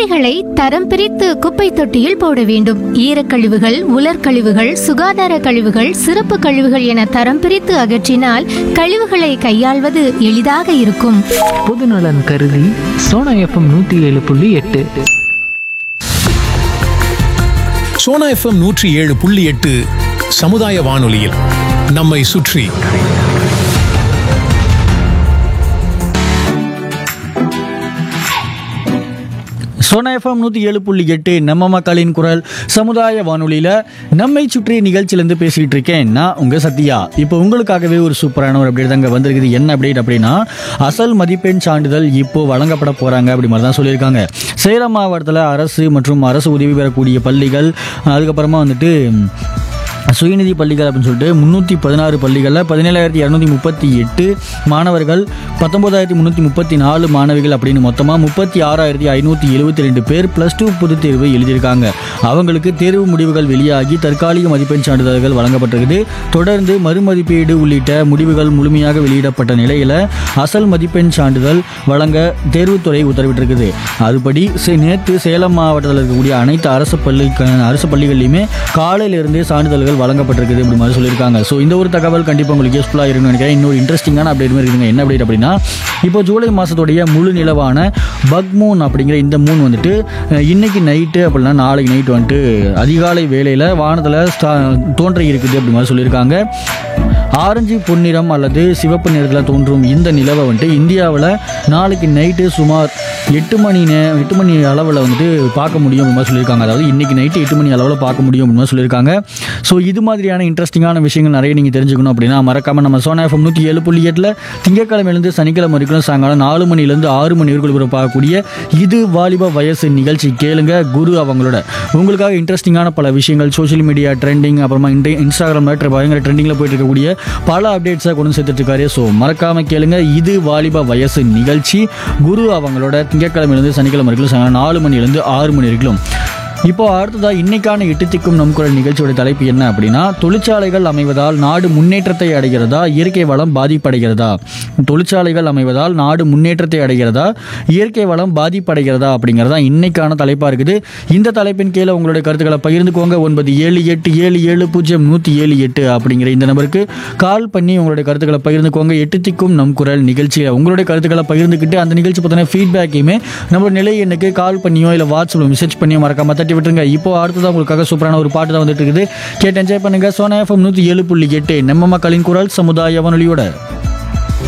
குப்பைகளை தரம் பிரித்து குப்பை தொட்டியில் போட வேண்டும் ஈரக்கழிவுகள் உலர்கழிவுகள் சுகாதார கழிவுகள் சிறப்பு கழிவுகள் என தரம் பிரித்து அகற்றினால் கழிவுகளை கையாள்வது எளிதாக இருக்கும் பொதுநலன் கருதி சோனா எஃப்எம் நூற்றி ஏழு புள்ளி எட்டு சோனா எஃப்எம் நூற்றி ஏழு புள்ளி எட்டு சமுதாய வானொலியில் நம்மை சுற்றி சோனா எஃப்எம் நூற்றி ஏழு புள்ளி எட்டு நம்ம மக்களின் குரல் சமுதாய வானொலியில் நம்மை சுற்றி நிகழ்ச்சியிலேருந்து பேசிகிட்டு இருக்கேன் நான் உங்கள் சத்யா இப்போ உங்களுக்காகவே ஒரு சூப்பரான ஒரு அப்டேட் தாங்க வந்திருக்குது என்ன அப்டேட் அப்படின்னா அசல் மதிப்பெண் சான்றிதழ் இப்போ வழங்கப்பட போகிறாங்க அப்படி மாதிரி தான் சொல்லியிருக்காங்க சேலம் மாவட்டத்தில் அரசு மற்றும் அரசு உதவி பெறக்கூடிய பள்ளிகள் அதுக்கப்புறமா வந்துட்டு சுயநிதி பள்ளிகள் அப்படின்னு சொல்லிட்டு முந்நூற்றி பதினாறு பள்ளிகளில் பதினேழாயிரத்தி இரநூத்தி முப்பத்தி எட்டு மாணவர்கள் பத்தொம்போதாயிரத்தி முந்நூற்றி முப்பத்தி நாலு மாணவிகள் அப்படின்னு மொத்தமாக முப்பத்தி ஆறாயிரத்தி ஐநூற்றி எழுபத்தி ரெண்டு பேர் ப்ளஸ் டூ பொதுத் தேர்வு எழுதியிருக்காங்க அவங்களுக்கு தேர்வு முடிவுகள் வெளியாகி தற்காலிக மதிப்பெண் சான்றிதழ்கள் வழங்கப்பட்டிருக்குது தொடர்ந்து மறுமதிப்பீடு உள்ளிட்ட முடிவுகள் முழுமையாக வெளியிடப்பட்ட நிலையில் அசல் மதிப்பெண் சான்றிதழ் வழங்க தேர்வுத்துறை உத்தரவிட்டிருக்குது அதுபடி சே- நேற்று சேலம் மாவட்டத்தில் இருக்கக்கூடிய அனைத்து அரசு பள்ளி அரசு பள்ளிகள்லையுமே காலையிலிருந்தே சான்றிதழ்கள் வழங்கப்பட்டிருக்குது அப்படி மாதிரி சொல்லியிருக்காங்க ஸோ இந்த ஒரு தகவல் கண்டிப்பாக உங்களுக்கு யூஸ்ஃபுல்லாக இருக்கும்னு நினைக்கிறேன் இன்னொரு இன்ட்ரெஸ்டிங்கான அப்டேட் இருக்குங்க என்ன அப்டேட் அப்படின்னா இப்போ ஜூலை மாதத்துடைய முழு நிலவான பக் மூன் அப்படிங்கிற இந்த மூன் வந்துட்டு அஹ், இன்னைக்கு நைட்டு அப்படின்னா நாளைக்கு நைட்டு வந்துட்டு அதிகாலை வேளையில் வானத்தில் தோன்ற இருக்குது அப்படி மாதிரி சொல்லியிருக்காங்க ஆரஞ்சு பொன்னிறம் அல்லது சிவப்பு நிறத்தில் தோன்றும் இந்த நிலவை வந்துட்டு இந்தியாவில் நாளைக்கு நைட்டு சுமார் எட்டு மணி நே எட்டு மணி அளவில் வந்துட்டு பார்க்க முடியும் அப்படி மாதிரி சொல்லியிருக்காங்க அதாவது இன்னைக்கு நைட்டு எட்டு மணி அளவில் பார்க்க முடியும் அப்படி மாதிரி சொல்லியிருக்காங்க ஸோ இது மாதிரியான இன்ட்ரெஸ்டிங்கான விஷயங்கள் நிறைய நீங்கள் தெரிஞ்சுக்கணும் அப்படின்னா மறக்காமல் நம்ம சோனா எஃப்எம் நூற்றி ஏழு புள்ளி எட்டில் திங்கக்கிழமையிலேருந்து சனிக்கிழமை வரைக்கும் சாயங்காலம் நாலு மணிலேருந்து ஆறு மணி வரைக்கும் ஒளிபரப்பு பார்க்கக்கூடிய இது வாலிப வயசு நிகழ்ச்சி கேளுங்க குரு அவங்களோட உங்களுக்காக இன்ட்ரெஸ்டிங்கான பல விஷயங்கள் சோஷியல் மீடியா ட்ரெண்டிங் அப்புறமா இன்டே இன்ஸ்டாகிராமில் பயங்கர ட்ரெண்டிங்கில் போயிட்டு இருக்கக்கூடிய பல அப்டேட்ஸை கொண்டு சேர்த்துட்டு இருக்காரு ஸோ மறக்காம கேளுங்க இது வாலிப வயசு நிகழ்ச்சி குரு அவங்களோட திங்கட்கிழமையிலேருந்து சனிக்கிழமை வரைக்கும் சாயங்காலம் நாலு மணிலேருந்து ஆறு மணி வரைக்கும் இப்போ அடுத்ததா இன்னைக்கான எட்டு திக்கும் நம் குரல் நிகழ்ச்சியோட தலைப்பு என்ன அப்படின்னா தொழிற்சாலைகள் அமைவதால் நாடு முன்னேற்றத்தை அடைகிறதா இயற்கை வளம் பாதிப்படைகிறதா தொழிற்சாலைகள் அமைவதால் நாடு முன்னேற்றத்தை அடைகிறதா இயற்கை வளம் பாதிப்படைகிறதா அப்படிங்கிறதா இன்னைக்கான தலைப்பா இருக்குது இந்த தலைப்பின் கீழே உங்களுடைய கருத்துக்களை பகிர்ந்துக்கோங்க ஒன்பது ஏழு எட்டு ஏழு ஏழு பூஜ்ஜியம் நூற்றி ஏழு எட்டு அப்படிங்கிற இந்த நம்பருக்கு கால் பண்ணி உங்களுடைய கருத்துக்களை பகிர்ந்துக்கோங்க எட்டு திக்கும் நம் குரல் நிகழ்ச்சியை உங்களுடைய கருத்துக்களை பகிர்ந்துக்கிட்டு அந்த நிகழ்ச்சி பற்றின ஃபீட்பேக்கையுமே நம்மளோட நிலை எண்ணுக்கு கால் பண்ணியோ இல்லை வாட்ஸ்அப்பில் மெசேஜ் பண்ணியோ மறக்காம தட்டி விட்டுருங்க இப்போ அடுத்ததான் உங்களுக்காக சூப்பரான ஒரு பாட்டு தான் வந்துட்டு இருக்குது கேட்டு என்ஜாய் பண்ணுங்க சோனா எஃப்எம் நூற்றி ஏழு புள்ளி எட்டு நம்ம மக்களின் குரல் சமுதாய வானொலியோட